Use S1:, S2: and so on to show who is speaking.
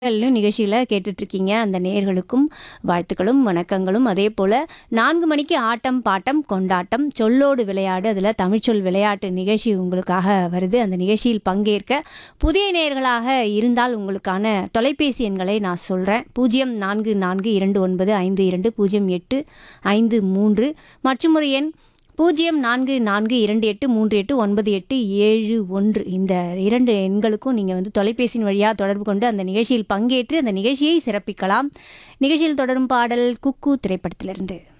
S1: நேயர்களும் நிகழ்ச்சியில கேட்டுட்ருக்கீங்க. அந்த நேயர்களுக்கும் வாழ்த்துக்களும், வணக்கங்களும். அதேபோல 4 மணிக்கு ஆட்டம், பாட்டம், கொண்டாட்டம், சொல்லோடு விளையாடு அதில தமிழ்ச்சொல் விளையாட்டு நிகழ்ச்சி உங்களுக்காக வருது. அந்த நிகழ்ச்சியில் பங்கேற்க புதிய நேயர்களாக இருந்தால் உங்களுக்கான தொலைபேசி எண்களை நான் சொல்றேன். 0442520853 மற்றும் ஒரு எண் 0442838971 இந்த 2 எண்களுக்கும் நீங்க வந்து தொலைபேசியின் வழியா தொடர்பு கொண்டு அந்த நிகழ்ச்சியில் பங்கேற்று அந்த நிகழ்ச்சியை சிறப்பிக்கலாம். நிகழ்ச்சியில் தொடரும் பாடல் குக்கு திரைப்படத்திலிருந்து.